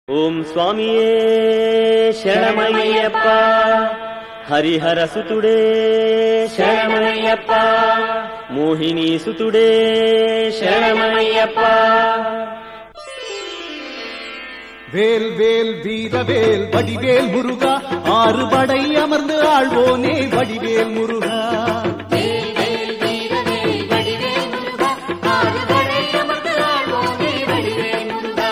ಓಂ ಸ್ವಾಮಿಯೇ ಶರಣಮಯ್ಯಪ್ಪ ಹರಿಹರ ಸುತುಡೇ ಶರಣಮಯ್ಯಪ್ಪ ಮೋಹಿನಿ ಸುತುಡೇ ಶರಣಮಯ್ಯಪ್ಪ வேல் வேல் வீரவேல் வடிவேல் முருகா ஆறு படை அமர்ந்து ஆழ்வோனே வடிவேல் முருகா வேல் வேல் வீரவேல் வடிவேல் முருகா ஆறுபடை அமர்ந்து ஆழ்வோனே வடிவேல் முருகா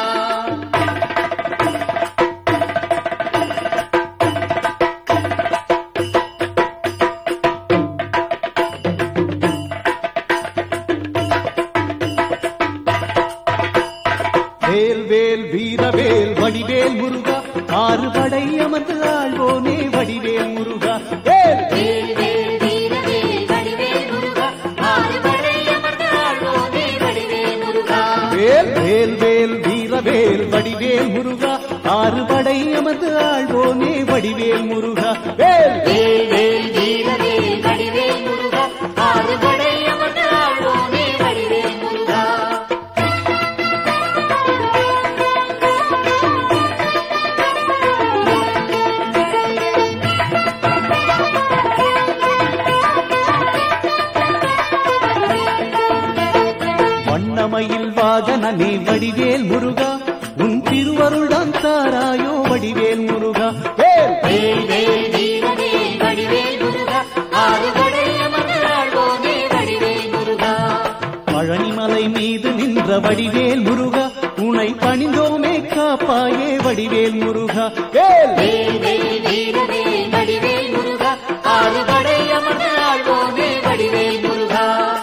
வேல் வேல் வீரவேல் வடிவேல் முருகா ஆறு படை அமர்ந்து ஆழ்வோனே வடிவேல் முருகா வேல் வேல் வேல் வீரவேல் வடிவேல் முருகா ஆறுபடை அமர்ந்து ஆழ்வோனே வடிவேல் முருகா வேல் வேல் வேல் வீரவேல் வடிவேல் முருகா ஆறு படை அமர்ந்து ஆழ்வோனே வடிவேல் முருகா வேல் வேல் வேல் வீரவேல் வடிவேல் முருகா ஆறுபடை அமர்ந்து ஆழ்வோனே வடிவேல் முருகா வண்ணமயில் வாகனனே வடிவேல் முருகா உன் திருவருள்தான் தாராயோ வடிவேல் முருகா வேல் வேல் வேல் வீரவேல் வடிவேல் முருகா ஆறுபடை அமர்ந்து ஆழ்வோனே வடிவேல் முருகா பழனிமலை மீது நின்ற வடிவேல் முருகா உனை பணிந்தோமே காப்பாயே வடிவேல் முருகா வேல் வேல் வேல் வீரவேல் வடிவேல் முருகா ஆறுபடை அமர்ந்து ஆழ்வோனே வடிவேல் முருகா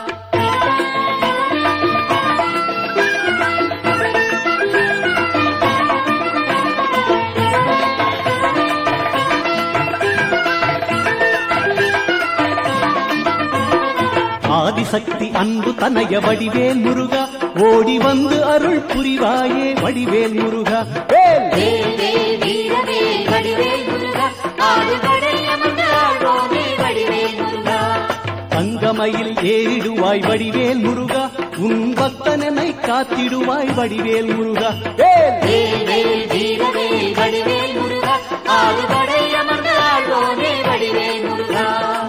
ஆதிசக்தி அன்பு தனைய வடிவேல் முருகா ஓடி வந்து அருள் புரிவாயே வடிவேல் முருகா வேல் வேல் வேல் வீரவேல் வடிவேல் முருகா ஆறுபடை அமர்ந்து ஆழ்வோனே வடிவேல் முருகா தங்கமயில் ஏறிடுவாய் வடிவேல் முருகா உன் பக்தனனை காத்திடுவாய் வடிவேல் முருகா வேல் வேல் வேல் வீரவேல் வடிவேல் முருகா ஆறுபடை அமர்ந்து ஆழ்வோனே வடிவேல் முருகா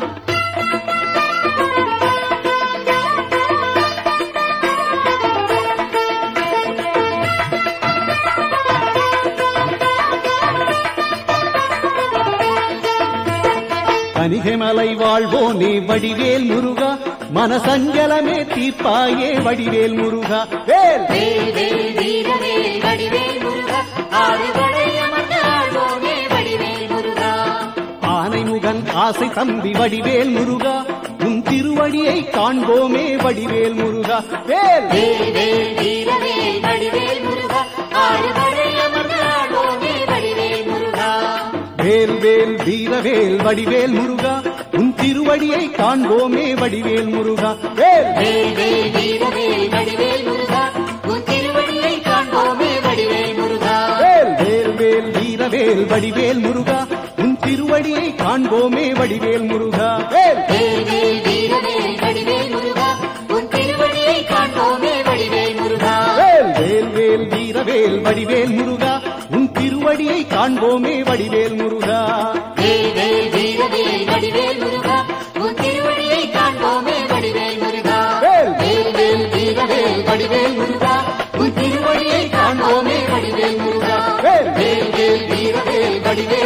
கனிகமலை வாழ்வோனே வடிவேல் முருகா மனசஞ்சலமே தீர்ப்பாயே வடிவேல் முருகா வேல் வேல் வேல் வீரவேல் வடிவேல் முருகா ஆறுபடை அமர்ந்து ஆழ்வோனே வடிவேல் முருகா ஆனைமுகன் ஆசை தம்பி வடிவேல் முருகா உன் திருவடியை காண்போமே வடிவேல் முருகா வேல் வேல் வேல் வீரவேல் வடிவேல் முருகா ஆறுபடை அமர்ந்து ஆழ்வோனே வடிவேல் முருகா வேல் வேல் வீரவேல் வடிவேல் முருகா உன் திருவடியை காண்போமே வடிவேல் முருகா வேல் வேல் வேல் வீரவேல் வடிவேல் முருகா உன் திருவடியை காண்போமே வடிவேல் முருகா வேல் வேல் வேல் வீரவேல் வடிவேல் முருகா உன் திருவடியை காண்போமே வடிவேல் முருகா வேல் வேல் வேல் வீரவேல் வடிவேல் முருகா உன் திருவடியை காண்போமே வடிவேல் முருகா வேல் வேல் வேல் வீரவேல் வடிவேல் முருகா உன் திருவடியை காண்போமே வடிவேல் முருகா வேல் வேல் வீரவேல் வடிவேல் முருகா உன் திருவடியை காண்போமே வடிவேல் முருகா வேல் வேல் வேல் வீரவேல் வடிவேல் முருகா உன் திருவடியை காண்போமே வடிவேல் முருகா வேல் வேல் வேல் வீரவேல் வடிவேல்